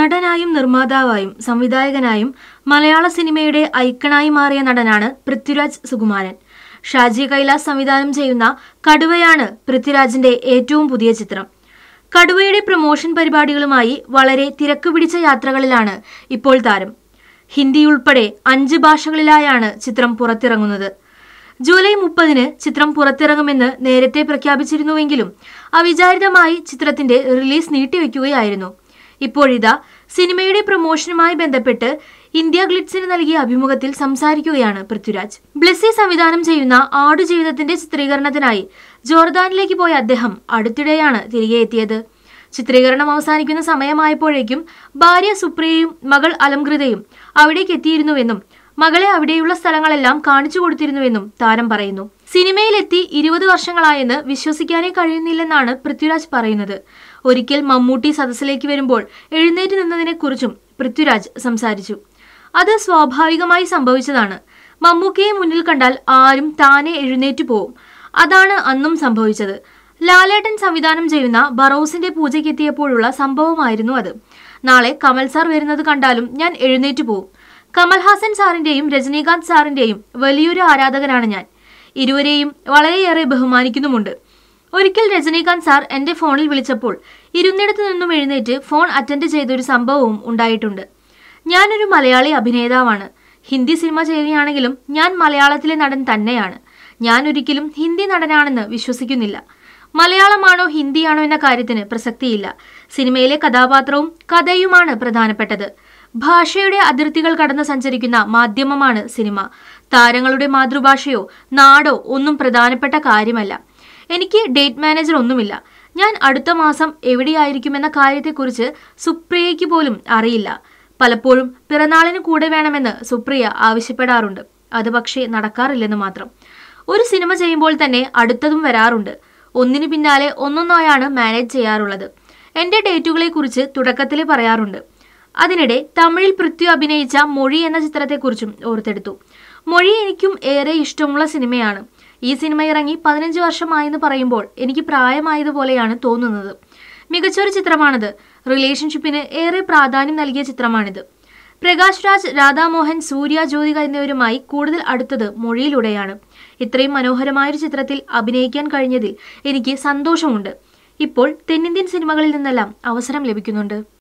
നടനായും നിർമ്മാതാവായും സംവിധായകനായും മലയാള സിനിമയുടെ ഐക്കണായി മാറിയ നടനാണ് പൃഥ്വിരാജ് സുകുമാരൻ ഷാജി കൈലാസ് സംവിധാനം ചെയ്യുന്ന കടുവയാണ് പൃഥ്വിരാജിന്റെ ഏറ്റവും പുതിയ ചിത്രം കടുവയുടെ പ്രൊമോഷൻ പരിപാടികളുമായി വളരെ തിരക്ക് പിടിച്ച യാത്രകളിലാണ് ഇപ്പോൾ താരം ഹിന്ദി ഉൾപ്പെടെ അഞ്ച് ഭാഷകളിലായാണ് ചിത്രം പുറത്തിറങ്ങുന്നത് ജൂലൈ മുപ്പതിന് ചിത്രം പുറത്തിറങ്ങുമെന്ന് നേരത്തെ പ്രഖ്യാപിച്ചിരുന്നുവെങ്കിലും അവിചാരിതമായി ചിത്രത്തിന്റെ റിലീസ് നീട്ടിവെക്കുകയായിരുന്നു ഇപ്പോഴിതാ സിനിമയുടെ പ്രൊമോഷനുമായി ബന്ധപ്പെട്ട് ഇന്ത്യ ഗ്ലിറ്റ്സിന് നൽകിയ അഭിമുഖത്തിൽ സംസാരിക്കുകയാണ് പൃഥ്വിരാജ് ബ്ലെസ്സി സംവിധാനം ചെയ്യുന്ന ആടുജീവിതത്തിന്റെ ചിത്രീകരണത്തിനായി ജോർദാനിലേക്ക് പോയ അദ്ദേഹം അടുത്തിടെയാണ് തിരികെ എത്തിയത് ചിത്രീകരണം അവസാനിക്കുന്ന സമയമായപ്പോഴേക്കും ഭാര്യ സുപ്രിയയും മകൾ അലംകൃതയും അവിടേക്ക് എത്തിയിരുന്നുവെന്നും മകളെ അവിടെയുള്ള സ്ഥലങ്ങളെല്ലാം കാണിച്ചു കൊടുത്തിരുന്നുവെന്നും താരം പറയുന്നു സിനിമയിലെത്തി ഇരുപത് വർഷങ്ങളായെന്ന് വിശ്വസിക്കാനേ കഴിയുന്നില്ലെന്നാണ് പൃഥ്വിരാജ് പറയുന്നത് ഒരിക്കൽ മമ്മൂട്ടി സദസ്സിലേക്ക് വരുമ്പോൾ എഴുന്നേറ്റ് നിന്നതിനെക്കുറിച്ചും പൃഥ്വിരാജ് സംസാരിച്ചു അത് സ്വാഭാവികമായി സംഭവിച്ചതാണ് മമ്മൂക്കയെ മുന്നിൽ കണ്ടാൽ ആരും താനെ എഴുന്നേറ്റു പോവും അതാണ് അന്നും സംഭവിച്ചത് ലാലേട്ടൻ സംവിധാനം ചെയ്യുന്ന ബറോസിന്റെ പൂജയ്ക്കെത്തിയപ്പോഴുള്ള സംഭവമായിരുന്നു അത് നാളെ കമൽ സാർ വരുന്നത് കണ്ടാലും ഞാൻ എഴുന്നേറ്റു പോവും കമൽഹാസൻ സാറിന്റെയും രജനീകാന്ത് സാറിന്റെയും വലിയൊരു ആരാധകനാണ് ഞാൻ ഇരുവരെയും വളരെയേറെ ബഹുമാനിക്കുന്നുമുണ്ട് ഒരിക്കൽ രജനീകാന്ത് സാർ എന്റെ ഫോണിൽ വിളിച്ചപ്പോൾ ഇരുന്നിടത്തു നിന്നും എഴുന്നേറ്റ് ഫോൺ അറ്റൻഡ് ചെയ്തൊരു സംഭവവും ഉണ്ടായിട്ടുണ്ട് ഞാനൊരു മലയാളി അഭിനേതാവാണ് ഹിന്ദി സിനിമ ചെയ്യുകയാണെങ്കിലും ഞാൻ മലയാളത്തിലെ നടൻ തന്നെയാണ് ഞാൻ ഒരിക്കലും ഹിന്ദി നടനാണെന്ന് വിശ്വസിക്കുന്നില്ല മലയാളമാണോ ഹിന്ദിയാണോ എന്ന കാര്യത്തിന് പ്രസക്തിയില്ല സിനിമയിലെ കഥാപാത്രവും കഥയുമാണ് പ്രധാനപ്പെട്ടത് ഭാഷയുടെ അതിർത്തികൾ കടന്ന് സഞ്ചരിക്കുന്ന മാധ്യമമാണ് സിനിമ താരങ്ങളുടെ മാതൃഭാഷയോ നാടോ ഒന്നും പ്രധാനപ്പെട്ട കാര്യമല്ല എനിക്ക് ഡേറ്റ് മാനേജർ ഒന്നുമില്ല ഞാൻ അടുത്ത മാസം എവിടെയായിരിക്കുമെന്ന കാര്യത്തെക്കുറിച്ച് സുപ്രിയയ്ക്ക് പോലും അറിയില്ല പലപ്പോഴും പിറന്നാളിന് കൂടെ വേണമെന്ന് സുപ്രിയ ആവശ്യപ്പെടാറുണ്ട് അത് പക്ഷേ നടക്കാറില്ലെന്ന് മാത്രം ഒരു സിനിമ ചെയ്യുമ്പോൾ തന്നെ അടുത്തതും വരാറുണ്ട് ഒന്നിനു പിന്നാലെ ഒന്നൊന്നായാണ് മാനേജ് ചെയ്യാറുള്ളത് എൻ്റെ ഡേറ്റുകളെക്കുറിച്ച് തുടക്കത്തിൽ പറയാറുണ്ട് അതിനിടെ തമിഴിൽ പൃഥ്വി അഭിനയിച്ച മൊഴി എന്ന ചിത്രത്തെക്കുറിച്ചും ഓർത്തെടുത്തു മൊഴി എനിക്കും ഏറെ ഇഷ്ടമുള്ള സിനിമയാണ് ഈ സിനിമ ഇറങ്ങി പതിനഞ്ച് വർഷമായെന്ന് പറയുമ്പോൾ എനിക്ക് പ്രായമായതുപോലെയാണ് തോന്നുന്നത് മികച്ചൊരു ചിത്രമാണിത് റിലേഷൻഷിപ്പിന് ഏറെ പ്രാധാന്യം നൽകിയ ചിത്രമാണിത് പ്രകാശ് രാജ് രാധാമോഹൻ സൂര്യ ജ്യോതിക എന്നിവരുമായി കൂടുതൽ അടുത്തത് മൊഴിയിലൂടെയാണ് ഇത്രയും മനോഹരമായൊരു ചിത്രത്തിൽ അഭിനയിക്കാൻ കഴിഞ്ഞതിൽ എനിക്ക് സന്തോഷമുണ്ട് ഇപ്പോൾ തെന്നിന്ത്യൻ സിനിമകളിൽ നിന്നെല്ലാം അവസരം ലഭിക്കുന്നുണ്ട്